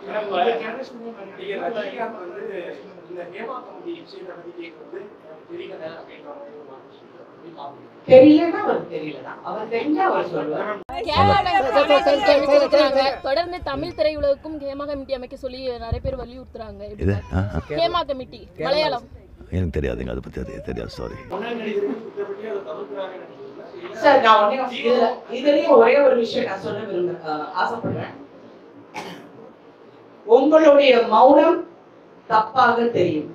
நடிகர் ரஜினிகாந்த் வந்து இந்த ஹேமா கமிட்டி விஷயத்தை பத்தி கேட்கறது எனக்கு தெரியல அப்படின்ற மாதிரி ஒரு வார்த்தை சொல்லியிருக்காரு. தெரியலன்னா அவருக்கு தெரியலதான் அவர் தெரிஞ்சா அவர் சொல்லுவார் தொடர்ந்து தமிழ் திரையுலகுக்கும் ஹேமா கமிட்டி அமைக்க சொல்லி நிறைய பேர் வலியுறுத்துறாங்க எப்படி இது ஆ, ஆ. ஹேமா கமிட்டி மலையாளம் எனக்கு தெரியாதுங்க அதை பற்றி அது தெரியாது சாரி முன்னாடி நடிகர்கள் குற்றப்பட்டு அதை தவிர்க்கிறாங்க நினைக்கிறீங்களா? சார் நான் ஒண்ணே ஒண்ணு இதுல இதுலயும் ஒரே ஒரு விஷயம் நான் சொல்ல விரும்ப அஹ், ஆசைப்படுறேன் உங்களுடைய மௌனம் தப்பாக தெரியும்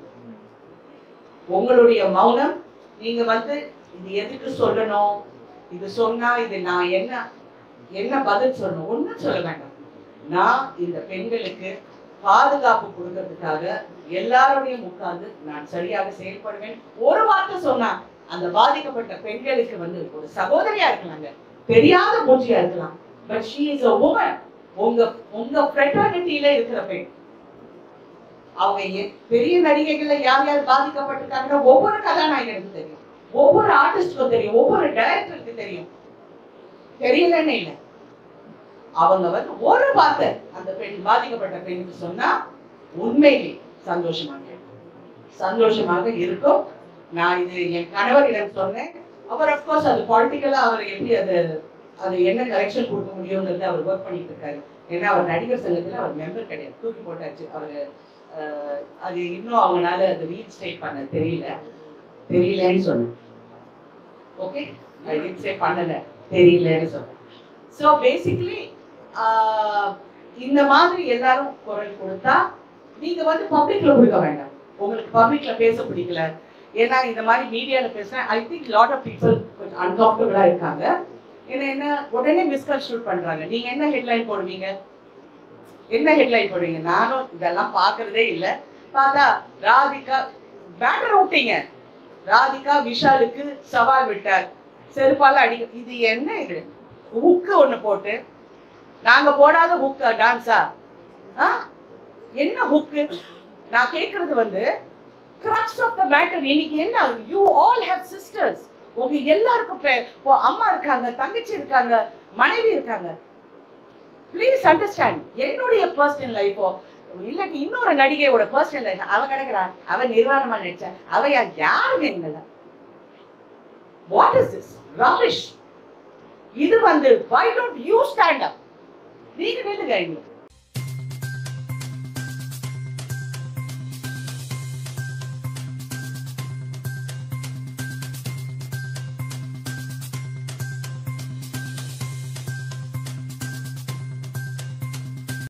உங்களுடைய மௌனம் நீங்க வந்து இது எதுக்கு சொல்லணும் இது சொன்னா இது நான் என்ன என்ன பதில் சொல்லணும் ஒண்ணும் சொல்ல வேண்டாம் நான் இந்த பெண்களுக்கு பாதுகாப்பு கொடுக்கறதுக்காக எல்லாரோடையும் உட்கார்ந்து நான் சரியாக செயல்படுவேன் ஒரு வார்த்தை சொன்னா அந்த பாதிக்கப்பட்ட பெண்களுக்கு வந்து ஒரு சகோதரியா இருக்கலாங்க தெரியாத மூச்சியா இருக்கலாம் but she is a woman உங்க உங்க ஃப்ரெட்டர்னிட்டியில இருக்கிற பெண் அவங்க எ- பெரிய நடிகைகள்ல யார் யார் பாதிக்கப்பட்டிருக்காங்கன்னா ஒவ்வொரு கதாநாயகனுக்கும் தெரியும் ஒவ்வொரு ஆர்டிஸ்டுக்கும் தெரியும் ஒவ்வொரு டைரக்டருக்கு தெரியும் தெரியலன்னு இல்லை அவங்க வந்து ஒரு வார்த்தை அந்த பெண் பாதிக்கப்பட்ட பெண்ணுக்கு சொன்னா உண்மையிலே சந்தோஷமாக இருக்கும். சந்தோஷமாக இருக்கும் நான் இது என் கணவரிடம் சொன்னேன் அவர் அப்கோர்ஸ் அது பொலிட்டிக்கலா அவர் எப்படி அது அது என்ன கரெக்ஷன் கொடுக்க முடியுங்கிறது அவர் ஒர்க் பண்ணிட்டு இருக்காரு ஏன்னா அவர் நடிகர் சங்கத்துல அவர் மெம்பர் கிடையாது தூக்கி போட்டாச்சு அவர் அது இன்னும் அவங்களால அது ரீஸ்டேட் பண்ண தெரியல தெரியலன்னு சொன்னேன் ஓகே ரீஸ்டே பண்ணல தெரியலன்னு சொன்னேன் ஸோ பேசிக்கலி இந்த மாதிரி எல்லாரும் குரல் கொடுத்தா நீங்க வந்து பப்ளிக்ல கொடுக்க வேண்டாம் உங்களுக்கு பப்ளிக்ல பேச பிடிக்கல ஏன்னா இந்த மாதிரி மீடியால பேசுறேன் I think lot of people கொஞ்சம் அன்கம்ஃபர்டபுளா இருக்காங்க ஏன்னா என்ன உடனே மிஸ்கன்ஸ்ட்ரூட் பண்றாங்க நீங்க என்ன ஹெட்லைன் போடுவீங்க என்ன ஹெட்லைன் போடுவீங்க நானும் இதெல்லாம் பார்க்கறதே இல்லை பார்த்தா ராதிகா பேட்டர் விட்டீங்க ராதிகா விஷாலுக்கு சவால் விட்டார் செருப்பால அடி இது என்ன இது ஹுக்கு ஒண்ணு போட்டு நாங்க போடாத ஹுக் டான்ஸா ஆ என்ன ஹுக்கு நான் கேக்குறது வந்து கிராக்ஸ் ஆஃப் த மேட்டர் இன்னைக்கு என்ன யூ ஆல் ஹேவ் சிஸ்டர்ஸ் உங்க எல்லாருக்கும் பே- இப்போ அம்மா இருக்காங்க தங்கச்சி இருக்காங்க மனைவி இருக்காங்க ப்ளீஸ் அண்டர்ஸ்டாண்ட் என்னுடைய பர்சனல் லைஃபோ இல்லாட்டி இன்னொரு நடிகையோட பர்சனல் லைஃப் அவ கிடக்குறா அவ நிர்வாணமா நடிச்சா அவ யார் யாருங்க எங்கள வாட் இஸ் திஸ் ரமிஷ் இது வந்து why don't you stand up நீங்க நில்லுங்க எங்களுக்கு